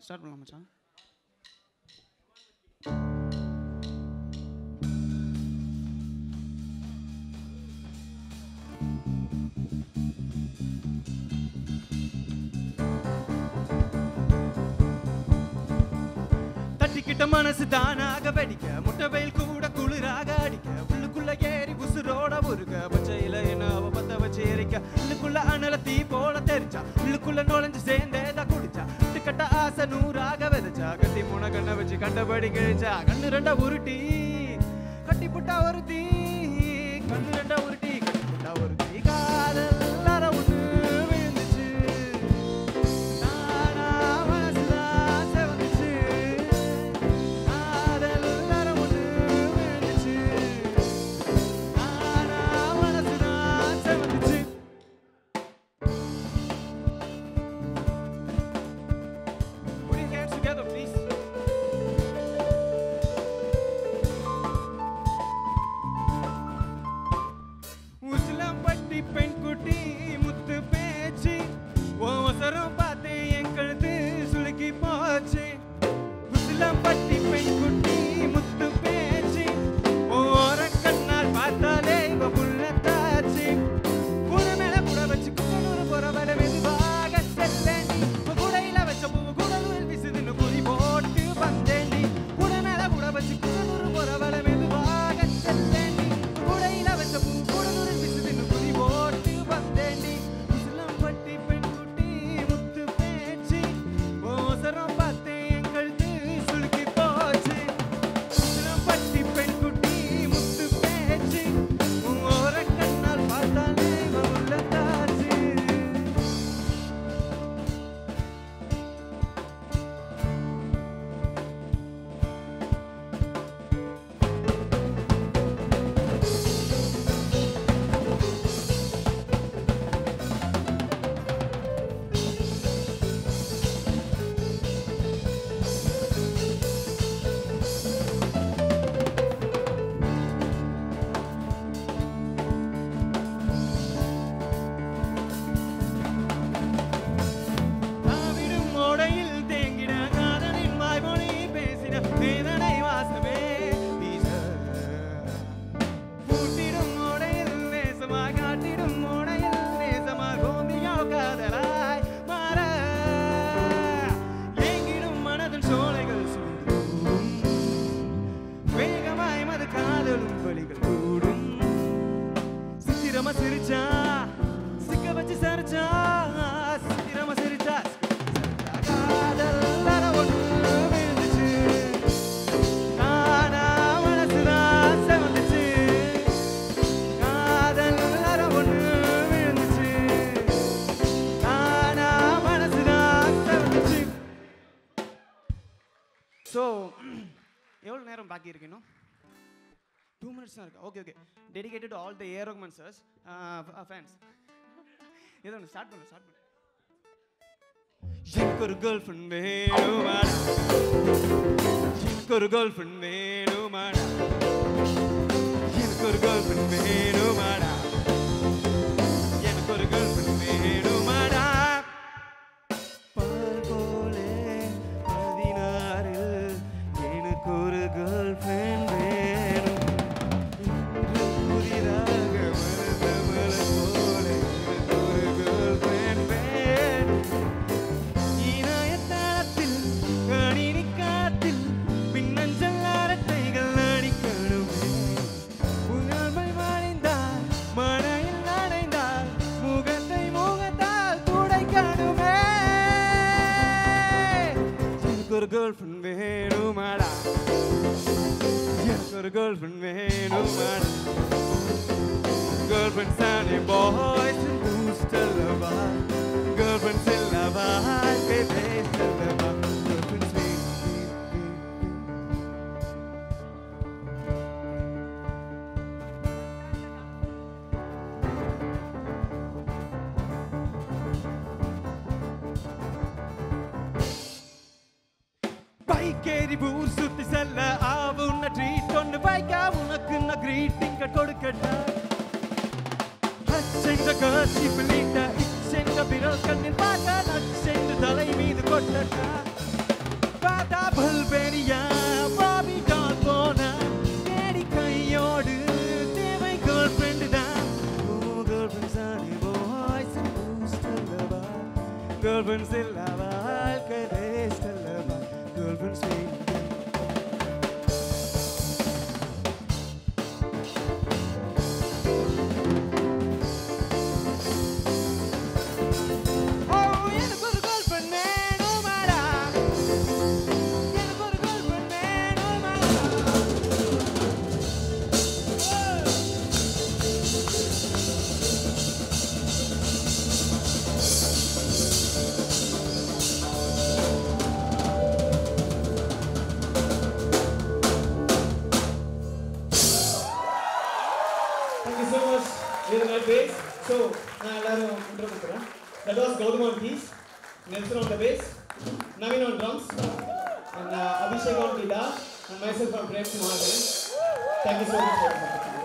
Start பண்ணலாம் மச்சான் தட்டிக்கிட்ட மனசு தானாக வெடிக்க முட்டை வெயில் கூட குளிராக அடிக்க உள்ளுக்குள்ள ஏறி உசுரோட உருக பச்சையில என்ன அவ பத்த வச்சு எரிக்க உள்ளுக்குள்ள அனல தீ போல தெரிச்சா உள்ளுக்குள்ள நுழைஞ்சு சேர்ந்தேதா குடிச்சா கட்ட ஆசை நூறாக விதைச்சா கட்டி முனை கண்ணை வச்சு கண்டபடி கிழிச்சா கண்ணு ரெண்டா உருட்டி கட்டி புட்டா ஒரு தீ கண்ணு ரெண்டா உருட்டி கட்டி புட்டா ஒரு தீ காதல் அற ஒண்ணு விழுந்துச்சு நானா மனசுதான் செவந்துச்சு காதல் அற ஒண்ணு விழுந்துச்சு நானா மனசுதான் செவந்துச்சு Put your hands together, please. Usilampatti பெண் குட்டி முத்து பேச்சு அவசரம் பார்த்து என் கழுத்து சுளுக்கி போச்சு உசிலம்பட்டி பெண் குட்டி முத்து பேச்சு ஓர கண்ணால் பார்த்தாலே இவ புள்ளத்தாச்சு கூட மேல கூட வச்சு குப்பனூர் போற வர மெதுவாக செல்லேண்டி கூடையில வச்ச பூவு கூடலூரில் விசுதுன்னு குறி போட்டு வந்தேண்டி கூட மேல கூட வச்சு குப்பனூர் போற வர மெதுவாக செல்லேண்டி கூடையில வச்ச பூவு கூடலூரில் விசுதுன்னு குறி போட்டு வந்தேண்டி உசிலம்பட்டி பெண் குட்டி முத்து பேச்சு ஓசரம் பார்த்து என் கழுத்து சுளுக்கி போச்சு உசிலம்பட்டி பெண் குட்டி முத்து பேச்சு ஓர கண்ணால் பார்த்தாலே உள்ளத்தாச்சு தாவிடும் ஓடையில் தேங்கிட காதலின் வாய்மொழி பேசின வேதனை வாசமே வீச. பூட்டிடும் ஓடையில் நேசமாய் காட்டிடும் ஓடையில் நேசமாய் கோமியோ காதலாய் மாற. ஏங்கிடும் மனதில் சோலைகள் சூடும். வேகமாய் மது காதலும் வழிகள் கூடும் சித்திரமா சிரிச்சா சிக்க வச்சு சரிச்சா சித்திரமா சிரிச்சா காதல் அற ஒண்ணு விழுந்துச்சு தானா மனசுதான் செவந்துச்சு காதல் அற ஒண்ணு விழுந்துச்சு தானா மனசுதான் செவந்துச்சு ஸோ எவ்வளோ நேரம் பாக்கி இருக்கு இன்னும் டூ மினிட்ஸ் தான் இருக்கு okay okay dedicated all the ஏரோக்மன் சர்ஸ் ஃபேன்ஸ் ஏதோ ஒன்று ஸ்டார்ட் பண்ணு ஸ்டார்ட் பண்ணு எனக்கு ஒரு கேர்ள் ஃப்ரெண்ட் வேணுமாடா எனக்கு ஒரு கேர்ள் ஃப்ரெண்ட் வேணுமாடா எனக்கு ஒரு கேர்ள் ஃப்ரெண்ட் வேணுமாடா எனக்கு ஒரு கேர்ள் ஃப்ரெண்ட் வேணுமாடா பால் போலே பதினாறில் எனக்கு ஒரு கேர்ள் ஃப்ரெண்ட் வேணும் இன்று புதிதாக மலர்ந்த மலர் போல எனக்கு ஒரு கேர்ள் ஃப்ரெண்ட் வேணும் இணையதளத்தில் கணினி காத்தில் மின்னஞ்சல் அரட்டைகள் அடிக்கணுமே புகழ்மை மறைந்தால் மழையில் நனைந்தால் முகத்தை முகத்தால் துடைக்கணுமே எனக்கு ஒரு கேர்ள் ஃப்ரெண்ட் வேணுமாடா எனக்கு ஒரு கேர்ள் ஃப்ரெண்ட் வேணுமாடா கேர்ள் ஃப்ரெண்ட்ஸ் ஆனே பாய்ஸ் பூஸ்ட் அல்லவா கேர்ள் ஃப்ரெண்ட்ஸ் இல்லவா பேபேஸ் அல்லவா கேர்ள் ஃப்ரெண்ட்ஸ் பைக்கேறி ஊர் சுத்தி செல்ல ஆவுன்ன ட்ரீட் ஒன்று பைக்கா உனக்கு நான் கிரீட்டிங் கொடுக்கட்டா அச்சென்ற காட்சி பிள்ளைட்ட இச்சென்ற பிறல் கண்ணில் பார்க்க நச்சென்று தலை மீது கொட்டட்டா கேர்ள் ஃப்ரெண்ட்ஸ் இல்ல வாழ்க்கை வேஸ்ட் அல்லவா கேர்ள் ஃப்ரெண்ட்ஸ் எனக்கு ஒரு கேர்ள் ஃப்ரெண்ட் வேணுமாடா எனக்கு ஒரு கேர்ள் ஃப்ரெண்ட் வேணுமாடா Thank you so much, Little My Bass. So, நான் எல்லாரும் intro கொடுக்குறேன். That was Gautam on keys, Nelson on the bass, Navin on drums, and uh, Abhishek on guitar, and myself on Prem Kumar. Thank you so much for your support.